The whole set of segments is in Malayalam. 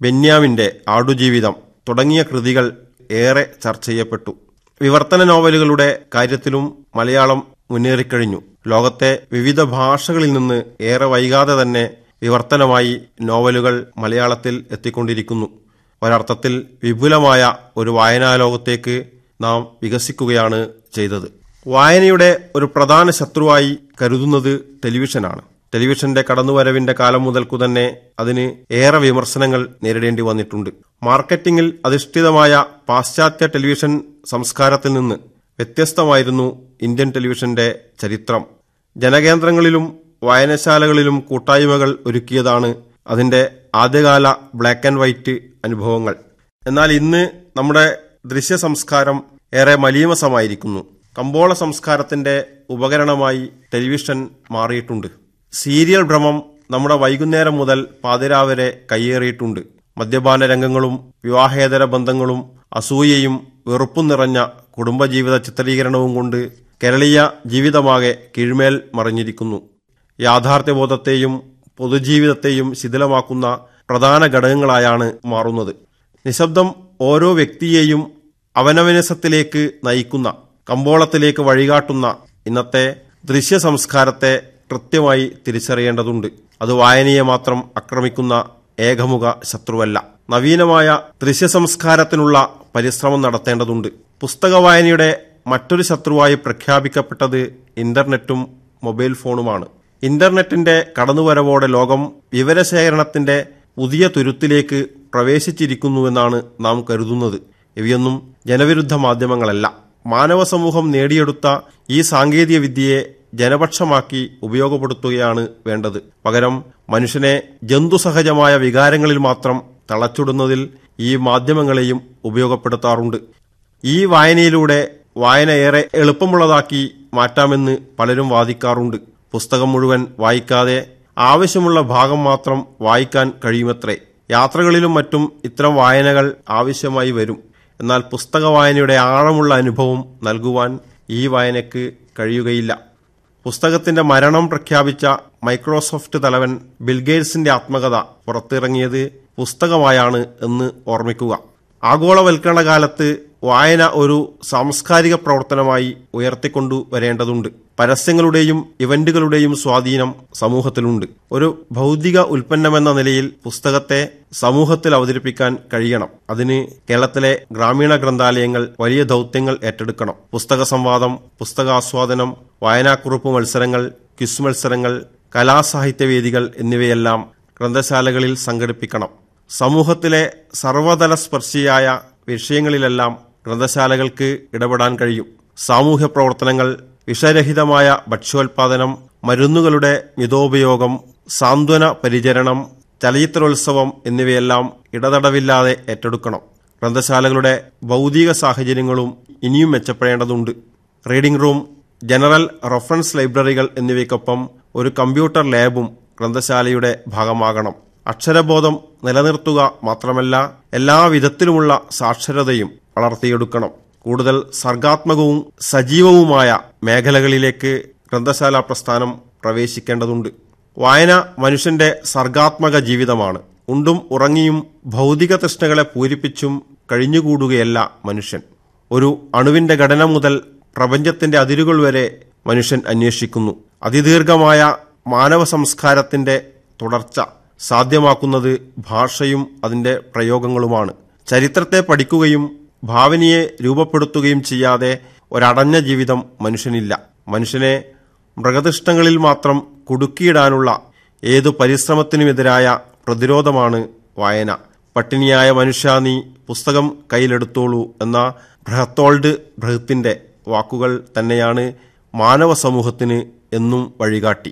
ബെന്യാമിന്റെ ആടുജീവിതം തുടങ്ങിയ കൃതികൾ ഏറെ ചർച്ച ചെയ്യപ്പെട്ടു വിവർത്തന നോവലുകളുടെ കാര്യത്തിലും മലയാളം മുന്നേറിക്കഴിഞ്ഞു ലോകത്തെ വിവിധ ഭാഷകളിൽ നിന്ന് ഏറെ വൈകാതെ തന്നെ വിവർത്തനമായി നോവലുകൾ മലയാളത്തിൽ എത്തിക്കൊണ്ടിരിക്കുന്നു ഒരർത്ഥത്തിൽ വിപുലമായ ഒരു വായനാലോകത്തേക്ക് നാം വികസിക്കുകയാണ് ചെയ്തത് വായനയുടെ ഒരു പ്രധാന ശത്രുവായി കരുതുന്നത് ടെലിവിഷനാണ് ടെലിവിഷന്റെ കടന്നുവരവിന്റെ കാലം മുതൽക്കു തന്നെ അതിന് ഏറെ വിമർശനങ്ങൾ നേരിടേണ്ടി വന്നിട്ടുണ്ട് മാർക്കറ്റിംഗിൽ അധിഷ്ഠിതമായ പാശ്ചാത്യ ടെലിവിഷൻ സംസ്കാരത്തിൽ നിന്ന് വ്യത്യസ്തമായിരുന്നു ഇന്ത്യൻ ടെലിവിഷന്റെ ചരിത്രം ജനകേന്ദ്രങ്ങളിലും വായനശാലകളിലും കൂട്ടായ്മകൾ ഒരുക്കിയതാണ് അതിന്റെ ആദ്യകാല ബ്ലാക്ക് ആൻഡ് വൈറ്റ് അനുഭവങ്ങൾ എന്നാൽ ഇന്ന് നമ്മുടെ ദൃശ്യ സംസ്കാരം ഏറെ മലീമസമായിരിക്കുന്നു കമ്പോള സംസ്കാരത്തിന്റെ ഉപകരണമായി ടെലിവിഷൻ മാറിയിട്ടുണ്ട് സീരിയൽ ഭ്രമം നമ്മുടെ വൈകുന്നേരം മുതൽ പാതിരാവരെ കയ്യേറിയിട്ടുണ്ട് മദ്യപാന രംഗങ്ങളും വിവാഹേതര ബന്ധങ്ങളും അസൂയയും വെറുപ്പും നിറഞ്ഞ കുടുംബജീവിത ചിത്രീകരണവും കൊണ്ട് കേരളീയ ജീവിതമാകെ കീഴ്മേൽ മറിഞ്ഞിരിക്കുന്നു യാഥാർത്ഥ്യബോധത്തെയും പൊതുജീവിതത്തെയും ശിഥിലമാക്കുന്ന പ്രധാന ഘടകങ്ങളായാണ് മാറുന്നത് നിശബ്ദം ഓരോ വ്യക്തിയെയും അവനവനസത്തിലേക്ക് നയിക്കുന്ന കമ്പോളത്തിലേക്ക് വഴികാട്ടുന്ന ഇന്നത്തെ ദൃശ്യ സംസ്കാരത്തെ കൃത്യമായി തിരിച്ചറിയേണ്ടതുണ്ട് അത് വായനയെ മാത്രം ആക്രമിക്കുന്ന ഏകമുഖ ശത്രുവല്ല നവീനമായ ദൃശ്യ സംസ്കാരത്തിനുള്ള പരിശ്രമം നടത്തേണ്ടതുണ്ട് പുസ്തക വായനയുടെ മറ്റൊരു ശത്രുവായി പ്രഖ്യാപിക്കപ്പെട്ടത് ഇന്റർനെറ്റും മൊബൈൽ ഫോണുമാണ് ഇന്റർനെറ്റിന്റെ കടന്നുവരവോടെ ലോകം വിവരശേഖരണത്തിന്റെ പുതിയ തുരുത്തിലേക്ക് പ്രവേശിച്ചിരിക്കുന്നുവെന്നാണ് നാം കരുതുന്നത് ഇവയൊന്നും ജനവിരുദ്ധ മാധ്യമങ്ങളല്ല മാനവ സമൂഹം നേടിയെടുത്ത ഈ സാങ്കേതിക വിദ്യയെ ജനപക്ഷമാക്കി ഉപയോഗപ്പെടുത്തുകയാണ് വേണ്ടത് പകരം മനുഷ്യനെ ജന്തുസഹജമായ വികാരങ്ങളിൽ മാത്രം തളച്ചിടുന്നതിൽ ഈ മാധ്യമങ്ങളെയും ഉപയോഗപ്പെടുത്താറുണ്ട് ഈ വായനയിലൂടെ വായന ഏറെ എളുപ്പമുള്ളതാക്കി മാറ്റാമെന്ന് പലരും വാദിക്കാറുണ്ട് പുസ്തകം മുഴുവൻ വായിക്കാതെ ആവശ്യമുള്ള ഭാഗം മാത്രം വായിക്കാൻ കഴിയുമത്രേ യാത്രകളിലും മറ്റും ഇത്തരം വായനകൾ ആവശ്യമായി വരും എന്നാൽ പുസ്തക വായനയുടെ ആഴമുള്ള അനുഭവം നൽകുവാൻ ഈ വായനയ്ക്ക് കഴിയുകയില്ല പുസ്തകത്തിന്റെ മരണം പ്രഖ്യാപിച്ച മൈക്രോസോഫ്റ്റ് തലവൻ ബിൽഗേറ്റ്സിന്റെ ആത്മകഥ പുറത്തിറങ്ങിയത് പുസ്തകമായാണ് എന്ന് ഓർമ്മിക്കുക ആഗോളവൽക്കരണ കാലത്ത് വായന ഒരു സാംസ്കാരിക പ്രവർത്തനമായി ഉയർത്തിക്കൊണ്ടു വരേണ്ടതുണ്ട് പരസ്യങ്ങളുടെയും ഇവന്റുകളുടെയും സ്വാധീനം സമൂഹത്തിലുണ്ട് ഒരു ഭൗതിക ഉൽപ്പന്നമെന്ന നിലയിൽ പുസ്തകത്തെ സമൂഹത്തിൽ അവതരിപ്പിക്കാൻ കഴിയണം അതിന് കേരളത്തിലെ ഗ്രാമീണ ഗ്രന്ഥാലയങ്ങൾ വലിയ ദൗത്യങ്ങൾ ഏറ്റെടുക്കണം പുസ്തക സംവാദം പുസ്തകാസ്വാദനം വായനാക്കുറിപ്പ് മത്സരങ്ങൾ ക്വിസ് മത്സരങ്ങൾ കലാസാഹിത്യവേദികൾ എന്നിവയെല്ലാം ഗ്രന്ഥശാലകളിൽ സംഘടിപ്പിക്കണം സമൂഹത്തിലെ സർവതല സ്പർശിയായ വിഷയങ്ങളിലെല്ലാം ഗ്രന്ഥശാലകൾക്ക് ഇടപെടാൻ കഴിയും സാമൂഹ്യ പ്രവർത്തനങ്ങൾ വിഷരഹിതമായ ഭക്ഷ്യോൽപാദനം മരുന്നുകളുടെ മിതോപയോഗം സാന്ത്വന പരിചരണം ചലച്ചിത്രോത്സവം എന്നിവയെല്ലാം ഇടതടവില്ലാതെ ഏറ്റെടുക്കണം ഗ്രന്ഥശാലകളുടെ ഭൗതിക സാഹചര്യങ്ങളും ഇനിയും മെച്ചപ്പെടേണ്ടതുണ്ട് റീഡിംഗ് റൂം ജനറൽ റഫറൻസ് ലൈബ്രറികൾ എന്നിവയ്ക്കൊപ്പം ഒരു കമ്പ്യൂട്ടർ ലാബും ഗ്രന്ഥശാലയുടെ ഭാഗമാകണം അക്ഷരബോധം നിലനിർത്തുക മാത്രമല്ല എല്ലാ വിധത്തിലുമുള്ള സാക്ഷരതയും വളർത്തിയെടുക്കണം കൂടുതൽ സർഗാത്മകവും സജീവവുമായ മേഖലകളിലേക്ക് ഗ്രന്ഥശാല പ്രസ്ഥാനം പ്രവേശിക്കേണ്ടതുണ്ട് വായന മനുഷ്യന്റെ സർഗാത്മക ജീവിതമാണ് ഉണ്ടും ഉറങ്ങിയും ഭൗതിക തൃഷ്ണകളെ പൂരിപ്പിച്ചും കഴിഞ്ഞുകൂടുകയല്ല മനുഷ്യൻ ഒരു അണുവിന്റെ ഘടന മുതൽ പ്രപഞ്ചത്തിന്റെ അതിരുകൾ വരെ മനുഷ്യൻ അന്വേഷിക്കുന്നു അതിദീർഘമായ മാനവ സംസ്കാരത്തിന്റെ തുടർച്ച സാധ്യമാക്കുന്നത് ഭാഷയും അതിന്റെ പ്രയോഗങ്ങളുമാണ് ചരിത്രത്തെ പഠിക്കുകയും ഭാവനയെ രൂപപ്പെടുത്തുകയും ചെയ്യാതെ ഒരടഞ്ഞ ജീവിതം മനുഷ്യനില്ല മനുഷ്യനെ മൃഗതിഷ്ടങ്ങളിൽ മാത്രം കുടുക്കിയിടാനുള്ള ഏതു പരിശ്രമത്തിനുമെതിരായ പ്രതിരോധമാണ് വായന പട്ടിണിയായ മനുഷ്യ നീ പുസ്തകം കയ്യിലെടുത്തോളൂ എന്ന ബൃഹത്തോൾഡ് ബൃഹത്തിന്റെ വാക്കുകൾ തന്നെയാണ് മാനവ സമൂഹത്തിന് എന്നും വഴികാട്ടി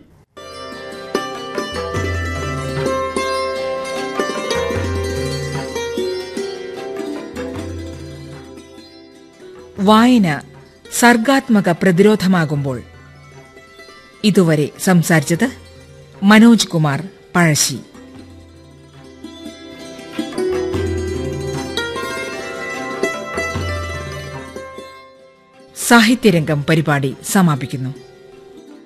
വായന സർഗാത്മക പ്രതിരോധമാകുമ്പോൾ ഇതുവരെ സംസാരിച്ചത് മനോജ് കുമാർ പഴശ്ശി സാഹിത്യരംഗം പരിപാടി സമാപിക്കുന്നു